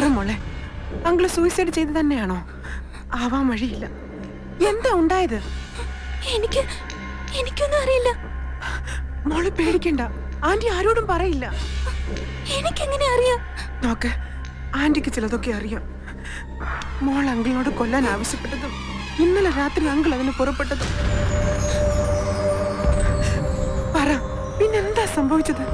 പറ മോളെ uncle suicide ചെയ്ത് തന്നെയാണോ ആവാൻ വഴിയില്ല എന്താ ഉണ്ടായത് എനിക്ക് എനിക്കൊന്നും അറിയില്ല മോള് പേടിക്കണ്ട ആന്റി ആരോടും പറയില്ല എനിക്കെങ്ങനെ അറിയാം നോക്ക് ആന്റിക്ക് ചിലതൊക്കെ അറിയാം മോൾ അങ്കിളിനോട് കൊല്ലാൻ ആവശ്യപ്പെട്ടതും ഇന്നലെ രാത്രി അങ്കിൾ അതിന് പുറപ്പെട്ടതും പറ പിന്നെന്താ സംഭവിച്ചത്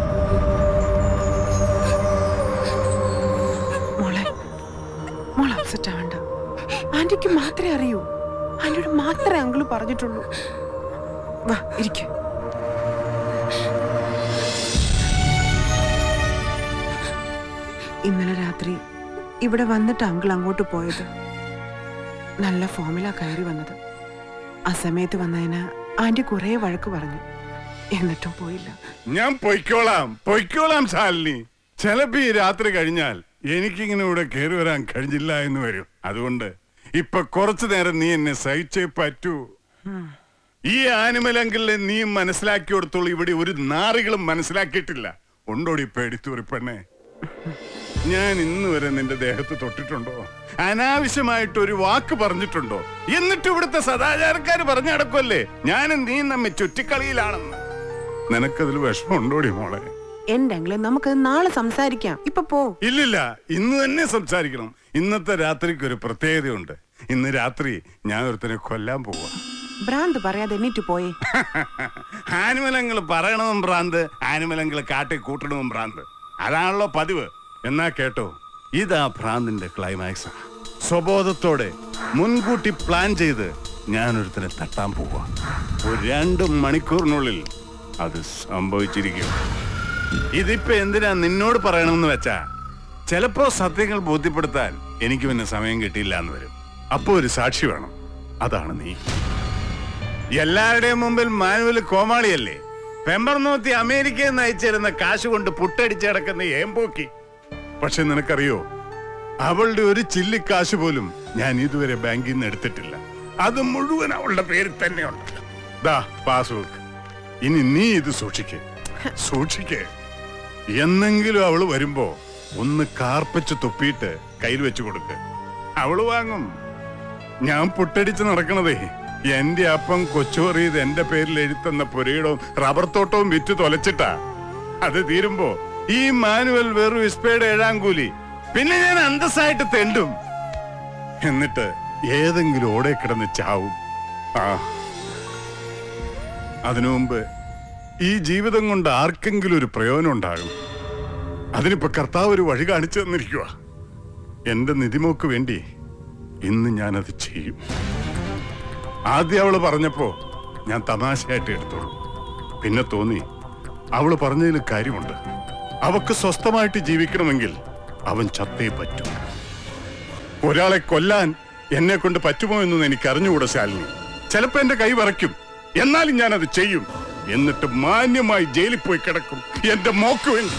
മോളെ മോൾ അപ്സെറ്റ് ആവണ്ട ആന്റിക്ക് മാത്രമേ അറിയൂ ആന്റിയോട് മാത്രമേ അങ്കിള് പറഞ്ഞിട്ടുള്ളൂ വാ ഇരിക്ക ഇന്നലെ രാത്രി ഇവിടെ വന്നിട്ട് അങ്കിൾ അങ്ങോട്ട് പോയത് നല്ല ഫോമിലാ കയറി വന്നത് ആ സമയത്ത് വന്നതിന് ആന്റി കുറേ വഴക്ക് പറഞ്ഞു എന്നിട്ടും പോയില്ല ഞാൻ പൊയ്ക്കോളാം പൊയ്ക്കോളാം ശാലിനി ചിലപ്പോ ഈ രാത്രി കഴിഞ്ഞാൽ എനിക്കിങ്ങനെ ഇവിടെ കയറി വരാൻ കഴിഞ്ഞില്ല എന്ന് വരും അതുകൊണ്ട് ഇപ്പൊ കുറച്ചു നേരം നീ എന്നെ സഹിച്ചേ പറ്റൂ ഈ ആനിമലെങ്കിലെ നീ മനസ്സിലാക്കി കൊടുത്തോളൂ ഇവിടെ ഒരു നാറികളും മനസ്സിലാക്കിയിട്ടില്ല ഉണ്ടോടി പേടിത്തൂറി പെണ്ണെ ഞാൻ ഇന്ന് വരെ നിന്റെ ദേഹത്ത് തൊട്ടിട്ടുണ്ടോ അനാവശ്യമായിട്ട് ഒരു വാക്ക് പറഞ്ഞിട്ടുണ്ടോ എന്നിട്ട് ഇവിടുത്തെ സദാചാരക്കാര് പറഞ്ഞു നടക്കുമല്ലേ ഞാനും നീ നമ്മെ ചുറ്റിക്കളിയിലാണെന്ന് നിനക്കതിൽ വിഷമം ഉണ്ടോടി മോളെ എന്റെ അങ്കിളെ നമുക്കത് നാളെ സംസാരിക്കാം ഇപ്പൊ പോ ഇല്ലില്ല ഇന്ന് തന്നെ സംസാരിക്കണം ഇന്നത്തെ രാത്രിക്ക് ഒരു പ്രത്യേകതയുണ്ട് ഇന്ന് രാത്രി ഞാൻ ഒരുത്തനെ കൊല്ലാൻ പോവാ ഭ്രാന്ത് പറയാതെ എണ്ണീറ്റ് പോയേ ആനിമലങ്ങൾ പറയണതും ഭ്രാന്ത് ആനിമലങ്ങൾ കാട്ടി കൂട്ടണതും ഭ്രാന്ത് അതാണല്ലോ പതിവ് എന്നാ കേട്ടോ ഇതാ ഭ്രാന്തിന്റെ ക്ലൈമാക്സ് സ്വബോധത്തോടെ മുൻകൂട്ടി പ്ലാൻ ചെയ്ത് ഞാനൊരുത്തനെ തട്ടാൻ പോവാ ഒരു രണ്ട് മണിക്കൂറിനുള്ളിൽ അത് സംഭവിച്ചിരിക്കും ഇതിപ്പോ എന്തിനാ നിന്നോട് പറയണമെന്ന് വെച്ചാ ചിലപ്പോ സത്യങ്ങൾ ബോധ്യപ്പെടുത്താൻ എനിക്ക് പിന്നെ സമയം കിട്ടിയില്ല എന്ന് വരും അപ്പോ ഒരു സാക്ഷി വേണം അതാണ് നീ എല്ലാവരുടെയും മുമ്പിൽ മാനുവൽ കോമാളിയല്ലേ പെമ്പർനോത്തി അമേരിക്കയിൽ നിന്ന് അയച്ചിരുന്ന കാശ് കൊണ്ട് പുട്ടടിച്ച് കിടക്കുന്ന ഏമ്പോക്കി പക്ഷെ നിനക്കറിയോ അവളുടെ ഒരു ചില്ലി കാശ് പോലും ഞാൻ ഇതുവരെ ബാങ്കിൽ നിന്ന് എടുത്തിട്ടില്ല അത് മുഴുവൻ അവളുടെ പേരിൽ തന്നെയുണ്ട് ദാ പാസ്ബുക്ക് ഇനി നീ ഇത് സൂക്ഷിക്കേ സൂക്ഷിക്കേ എന്നെങ്കിലും അവള് വരുമ്പോ ഒന്ന് കാർപ്പിച്ച് തുപ്പിയിട്ട് കയ്യിൽ വെച്ച് കൊടുക്ക് അവള് വാങ്ങും ഞാൻ പുട്ടടിച്ച് നടക്കണതേ എന്റെ അപ്പം കൊച്ചുപറിയത് എന്റെ പേരിൽ എഴുത്തുന്ന പുരയിടവും റബ്ബർ തോട്ടവും വിറ്റ് തൊലച്ചിട്ടാ അത് തീരുമ്പോ ഈ മാനുവൽ വെറും ഇസ്പയുടെ ഏഴാം കൂലി പിന്നെ ഞാൻ അന്തസ്സായിട്ട് തെണ്ടും എന്നിട്ട് ഏതെങ്കിലും ഓടെ കിടന്ന് ചാവും ആ അതിനു മുമ്പ് ഈ ജീവിതം കൊണ്ട് ആർക്കെങ്കിലും ഒരു പ്രയോജനം ഉണ്ടാകും അതിനിപ്പോ കർത്താവ് ഒരു വഴി കാണിച്ചു തന്നിരിക്കുക എന്റെ നിധിമോക്ക് വേണ്ടി ഇന്ന് ഞാനത് ചെയ്യും ആദ്യം അവള് പറഞ്ഞപ്പോ ഞാൻ തമാശയായിട്ട് എടുത്തോളൂ പിന്നെ തോന്നി അവള് പറഞ്ഞതിൽ കാര്യമുണ്ട് അവക്ക് സ്വസ്ഥമായിട്ട് ജീവിക്കണമെങ്കിൽ അവൻ ചത്തേ പറ്റൂ ഒരാളെ കൊല്ലാൻ എന്നെ കൊണ്ട് പറ്റുമോ എന്നൊന്നും എനിക്ക് അറിഞ്ഞുകൂടാ ശാലിനി ചിലപ്പോ എന്റെ കൈ വറയ്ക്കും എന്നാലും ഞാനത് ചെയ്യും എന്നിട്ട് മാന്യമായി ജയിലിൽ പോയി കിടക്കും എന്റെ മോക്ക് വേണ്ടി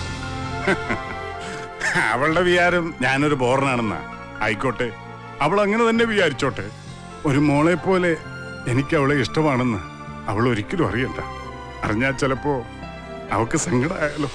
അവളുടെ വിചാരം ഞാനൊരു ബോറനാണെന്നാ ആയിക്കോട്ടെ അവൾ അങ്ങനെ തന്നെ വിചാരിച്ചോട്ടെ ഒരു മോളെ പോലെ എനിക്ക് അവളെ ഇഷ്ടമാണെന്ന് അവൾ ഒരിക്കലും അറിയണ്ട അറിഞ്ഞാൽ ചിലപ്പോ അവക്ക് സങ്കടമായാലോ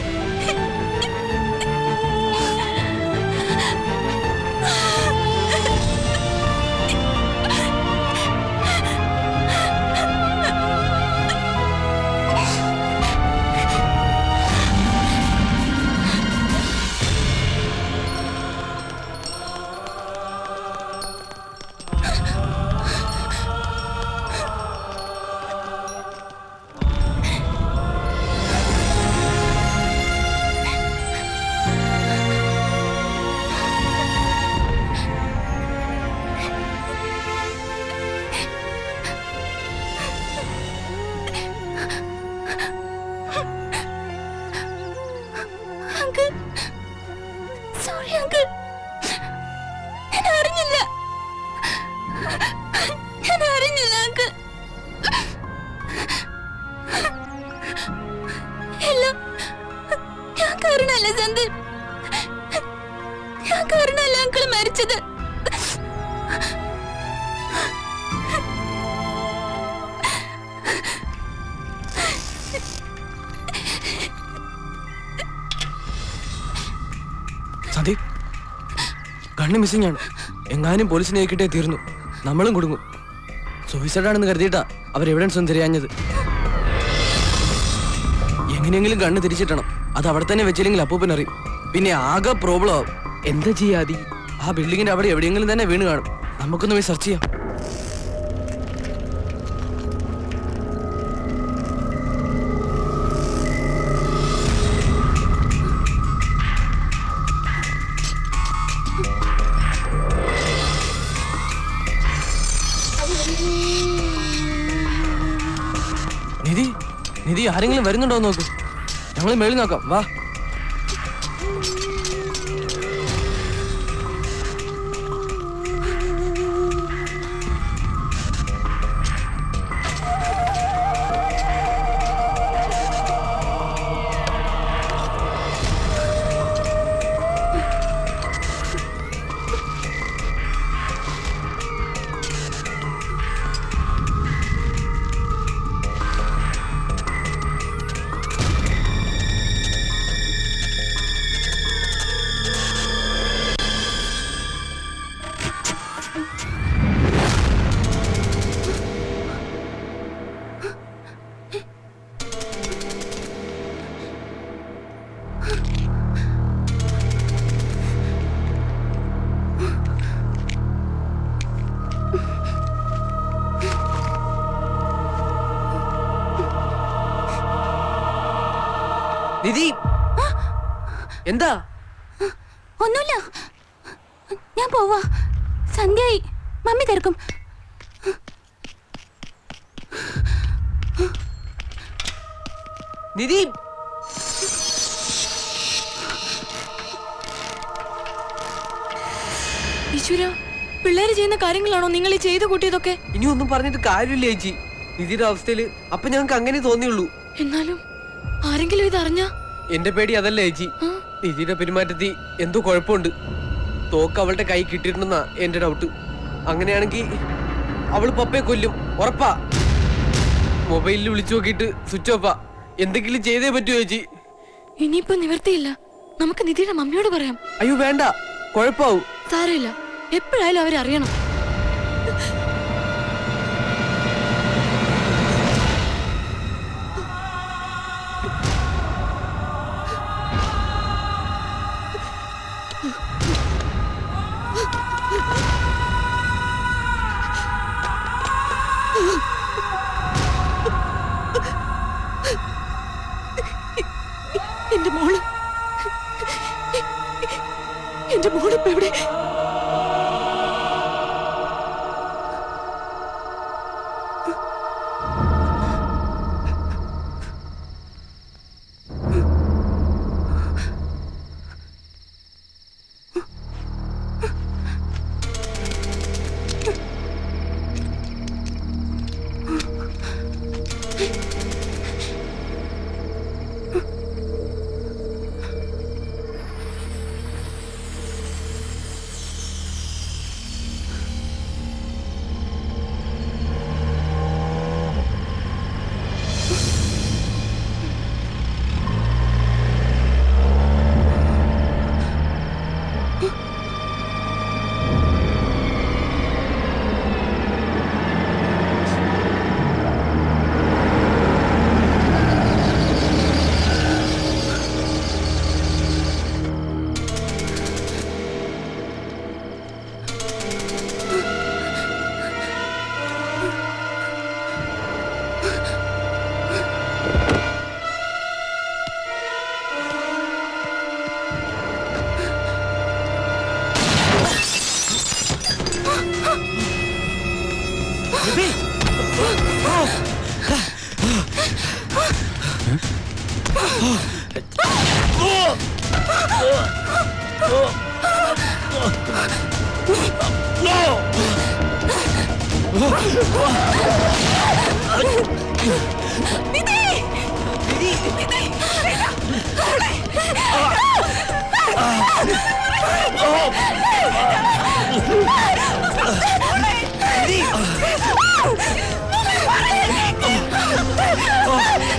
അങ്കിൾ സോറി അങ്കിൾ ഞാൻ അറിഞ്ഞില്ല ഞാൻ അറിഞ്ഞില്ല അങ്കിൾ എല്ലാം ഞാൻ കാരണല്ല സന്ദീപ് ഞാൻ കാരണല്ല അങ്കിൾ മരിച്ചത് സന്ദീപ് കണ്ണ് മിസ്സിംഗ് ആണ് എങ്ങാനും പോലീസിനെ കിട്ടേ തീർന്നു നമ്മളും കുടുങ്ങും സൂയിസൈഡ് ആണെന്ന് കരുതിയിട്ടാ അവർ എവിഡൻസ് ഒന്നും തിരയാഞ്ഞത് എങ്ങനെയെങ്കിലും കണ്ണ് തിരിച്ചിട്ടണം അത് അവിടെ തന്നെ വെച്ചില്ലെങ്കിൽ അപ്പൂപ്പൻ അറിയും പിന്നെ ആകെ പ്രോബ്ലം ആവും എന്താ ചെയ്യാതി ആ ബിൽഡിങ്ങിന്റെ അവിടെ എവിടെയെങ്കിലും തന്നെ വീണ് കാണും നമുക്കൊന്ന് പോയി സെർച്ച് ചെയ്യാം നിധി നിധി ആരെങ്കിലും വരുന്നുണ്ടോ എന്ന് നോക്ക് ഞങ്ങൾ മേളിൽ നോക്കാം വാ നിധി എന്താ ഒന്നുമില്ല ഞാൻ പോവാ സന്ധ്യയായി മമ്മി തിരക്കും നിധി ഈശ്വര പിള്ളേര് ചെയ്യുന്ന കാര്യങ്ങളാണോ നിങ്ങൾ ഈ ചെയ്തു കൂട്ടിയതൊക്കെ ഇനി ഒന്നും പറഞ്ഞിട്ട് കാര്യമില്ല ചേച്ചി നിധിയുടെ അവസ്ഥയില് അപ്പൊ ഞങ്ങൾക്ക് അങ്ങനെ തോന്നിയുള്ളൂ എന്നാലും ആരെങ്കിലും ഇത് അറിഞ്ഞ എന്റെ പേടി അതല്ല ചേച്ചി നിധിയുടെ പെരുമാറ്റത്തിൽ എന്തോ കുഴപ്പമുണ്ട് തോക്ക് അവളുടെ കൈ കിട്ടിയിട്ടുണ്ടെന്നാ എന്റെ ഡൗട്ട് അങ്ങനെയാണെങ്കിൽ അവള് പപ്പയെ കൊല്ലും ഉറപ്പാ മൊബൈലിൽ വിളിച്ചു നോക്കിയിട്ട് സ്വിച്ച് ഓഫാ എന്തെങ്കിലും ചെയ്തേ പറ്റൂ ചേച്ചി ഇനിയിപ്പോ നിവർത്തിയില്ല നമുക്ക് നിധിയുടെ മമ്മിയോട് പറയാം അയ്യോ വേണ്ട കുഴപ്പാവും സാരമില്ല എപ്പോഴായാലും അവരറിയണം എന്റെ മോള് എന്റെ മോളിപ്പോ എവിടെ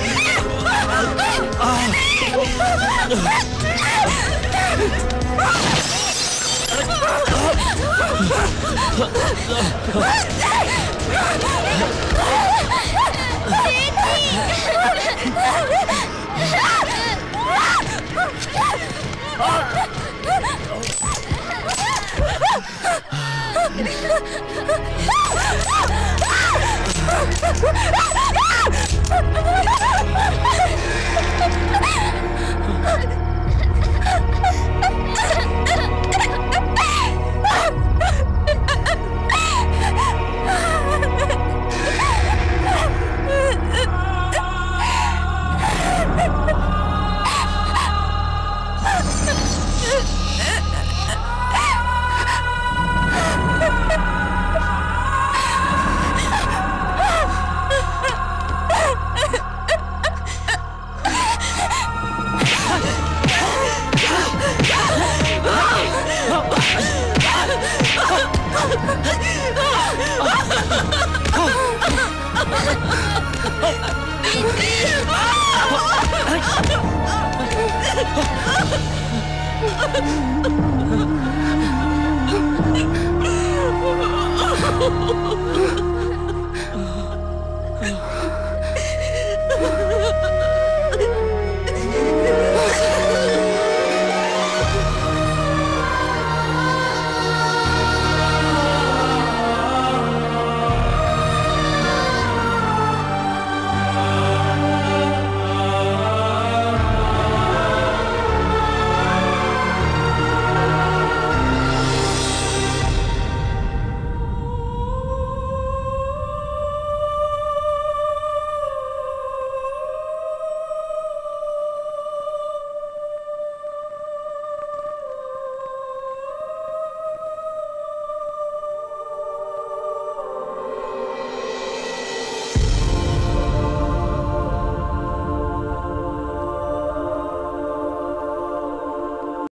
ആ ആ